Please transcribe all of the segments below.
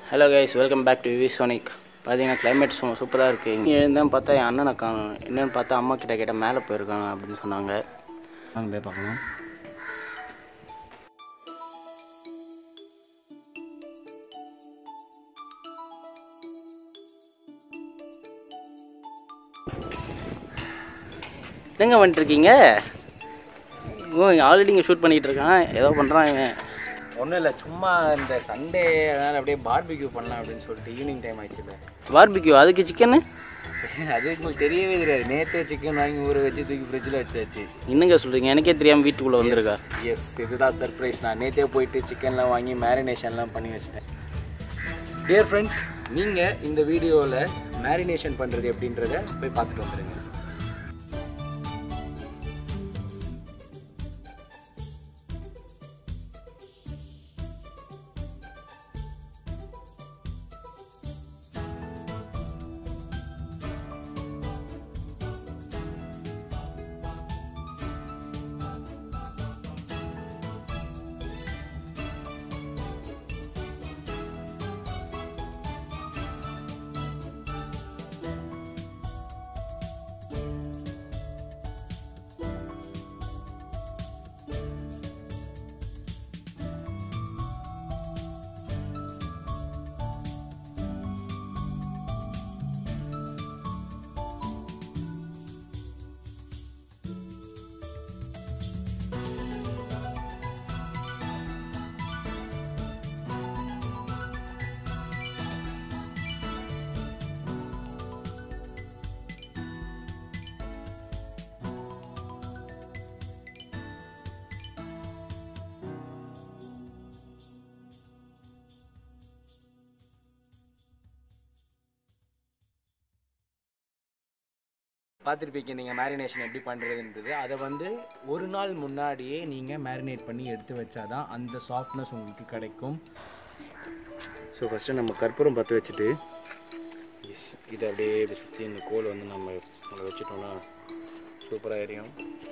hello guys welcome back to V Sonic பார்த்தீங்கன்னா climate சூ சூப்பராக இருக்குது இங்கே எழுந்தேன் பார்த்தா என் அண்ணனை காணும் என்னென்னு பார்த்தா அம்மா கிட்ட கேட்டால் மேலே போயிருக்காங்க அப்படின்னு சொன்னாங்க நாங்கள் போய் பார்க்கலாம் எங்கே வந்துட்டுருக்கீங்க ஓ ஆல்ரெடி இங்கே ஷூட் பண்ணிகிட்டு இருக்கான் ஏதோ பண்ணுறான் இவன் ஒன்றும் இல்லை சும்மா இந்த சண்டே அதனால் அப்படியே பார்பிக்யூ பண்ணலாம் அப்படின்னு சொல்லிட்டு ஈவினிங் டைம் ஆயிடுச்சுல்ல பார்பிக்யூ அதுக்கு சிக்கனு அது உங்களுக்கு தெரியவே தெரியாது நேற்றே சிக்கன் வாங்கி ஊற வச்சு தூக்கி ஃப்ரிட்ஜில் வச்சாச்சு என்னங்க சொல்கிறீங்க எனக்கே தெரியாமல் வீட்டுக்குள்ளே வந்திருக்கா எஸ் இதுதான் சர்ப்ரைஸ் நான் நேற்றே போயிட்டு சிக்கன்லாம் வாங்கி மேரினேஷன்லாம் பண்ணி வச்சிட்டேன் டியர் ஃப்ரெண்ட்ஸ் நீங்கள் இந்த வீடியோவில் மேரினேஷன் பண்ணுறது எப்படின்றத போய் பார்த்துட்டு வந்துடுங்க பார்த்துருப்பீங்க நீங்கள் மேரினேஷன் எப்படி பண்ணுறதுன்றது அதை வந்து ஒரு நாள் முன்னாடியே நீங்கள் மேரினேட் பண்ணி எடுத்து வச்சாதான் அந்த சாஃப்ட்னஸ் உங்களுக்கு கிடைக்கும் ஸோ ஃபஸ்ட்டு நம்ம கற்பூரம் பற்ற வச்சுட்டு எஸ் இதை அப்படியே இப்படி சுற்றி இந்த கோல் வந்து நம்ம அதை வச்சுட்டோம்னா சூப்பராக எரியும்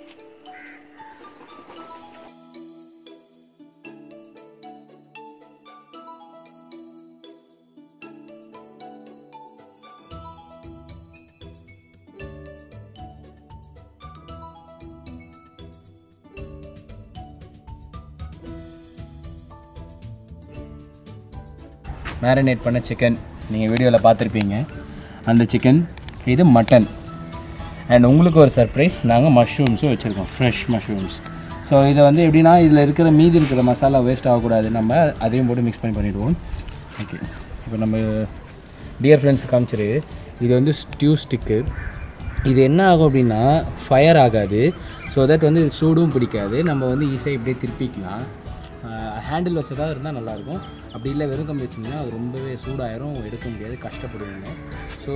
மேரினேட் பண்ண சிக்கன் நீங்கள் வீடியோவில் பார்த்துருப்பீங்க அந்த சிக்கன் இது மட்டன் அண்ட் உங்களுக்கு ஒரு சர்ப்ரைஸ் நாங்கள் மஷ்ரூம்ஸும் வச்சுருக்கோம் ஃப்ரெஷ் மஷ்ரூம்ஸ் ஸோ இதை வந்து எப்படின்னா இதில் இருக்கிற மீதி இருக்கிற மசாலா வேஸ்ட் ஆகக்கூடாது நம்ம அதையும் போட்டு மிக்ஸ் பண்ணி பண்ணிவிடுவோம் ஓகே இப்போ நம்ம டியர் ஃப்ரெண்ட்ஸ் காமிச்சிரு இது வந்து ஸ்டியூ ஸ்டிக்கு இது என்ன ஆகும் அப்படின்னா ஃபயர் ஆகாது ஸோ தட் வந்து இது சூடும் பிடிக்காது நம்ம வந்து ஈஸியாக இப்படியே திருப்பிக்கலாம் ஹேண்டில் வச்சதாக இருந்தால் நல்லாயிருக்கும் அப்படி இல்லை வெறும் கம்பி வச்சிங்கன்னா அது ரொம்பவே சூடாயிரும் எடுக்க முடியாது கஷ்டப்படுவீங்க ஸோ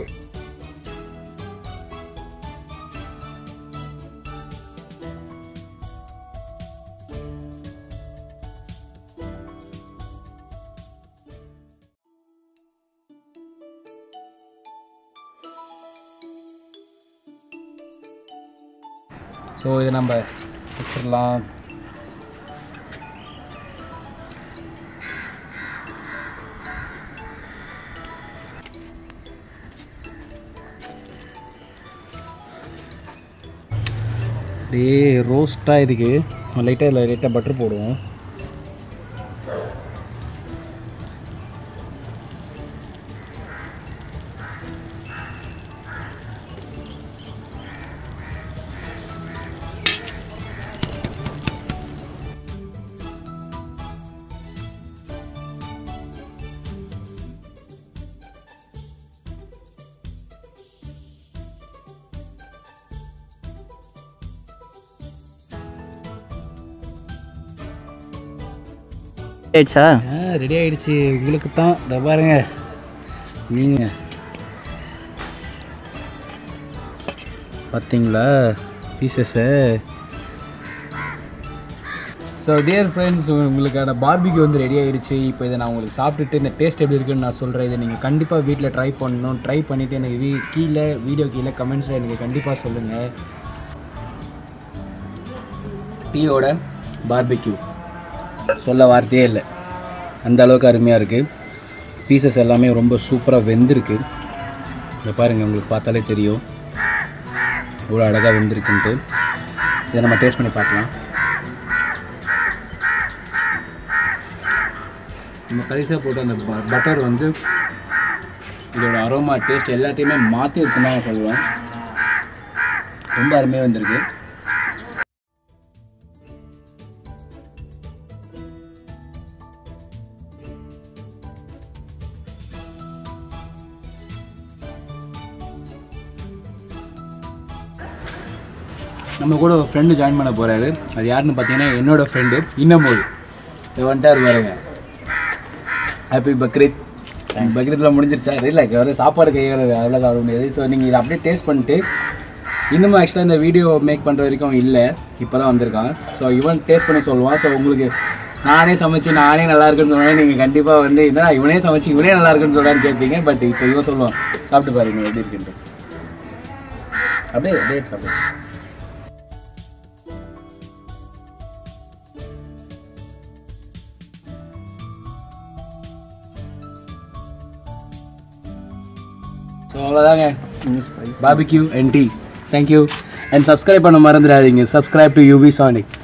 ஸோ இதை நம்ம வச்சிடலாம் அப்படியே ரோஸ்ட்டாக இருக்குது லைட்டாக இதில் லைட்டாக பட்டர் போடுவோம் ஆயிடுச்சா ரெடி ஆயிடுச்சு உங்களுக்கு தான் இதை பாருங்க நீங்கள் பார்த்தீங்களா பீசஸை ஸோ டியர் ஃப்ரெண்ட்ஸ் உங்களுக்கான பார்பிக்கு வந்து ரெடி ஆயிடுச்சு இப்போ இதை நான் உங்களுக்கு சாப்பிட்டுட்டு இந்த டேஸ்ட் எப்படி இருக்குன்னு நான் சொல்கிறேன் இதை நீங்கள் கண்டிப்பாக வீட்டில் ட்ரை பண்ணணும் ட்ரை பண்ணிவிட்டு எனக்கு வீ கீழே வீடியோ கீழே கமெண்ட்ஸில் எனக்கு கண்டிப்பாக சொல்லுங்கள் டீயோட பார்பிக்யூ சொல்ல வார்த்தையே இல்லை அந்த அளவுக்கு அருமையாக இருக்குது பீசஸ் எல்லாமே ரொம்ப சூப்பராக வெந்திருக்கு இதை பாருங்கள் உங்களுக்கு பார்த்தாலே தெரியும் இவ்வளோ அழகாக வெந்திருக்குன்ட்டு இதை நம்ம டேஸ்ட் பண்ணி பார்க்கலாம் நம்ம கடைசியாக போட்ட அந்த பட்டர் வந்து இதோட அரோமா டேஸ்ட் எல்லாத்தையுமே மாற்றி இருக்குன்னு தான் சொல்லுவேன் ரொம்ப அருமையாக வந்திருக்கு நம்ம கூட ஒரு ஃப்ரெண்டு ஜாயின் பண்ண போகிறாரு அது யாருன்னு பார்த்தீங்கன்னா என்னோட ஃப்ரெண்டு இன்னமோல் இது வந்துட்டார் பாருங்க ஹாப்பி பக்ரீத் பக்ரீத்தில் முடிஞ்சிருச்சா இல்லை ஒரு சாப்பாடு கையோட அவ்வளோ சாப்பிட முடியாது ஸோ நீங்கள் இதை அப்படியே டேஸ்ட் பண்ணிட்டு இன்னும் ஆக்சுவலாக இந்த வீடியோ மேக் பண்ணுற வரைக்கும் இல்லை இப்போ தான் வந்திருக்கான் ஸோ இவன் டேஸ்ட் பண்ணி சொல்லுவான் ஸோ உங்களுக்கு நானே சமைச்சு நானே நல்லா இருக்குன்னு சொன்னால் நீங்கள் கண்டிப்பாக வந்து என்ன இவனே சமைச்சு இவனே நல்லா இருக்குன்னு சொல்கிறான்னு கேட்பீங்க பட் இப்போ இவன் சொல்லுவான் சாப்பிட்டு பாருங்க எப்படி இருக்குன்ட்டு அப்படியே அப்படியே சாப்பிடு ஸோ அவ்வளோதாங்க barbecue and tea thank you and subscribe பண்ண மறந்துடாதீங்க சப்ஸ்கிரைப் டு யூவி சானிக்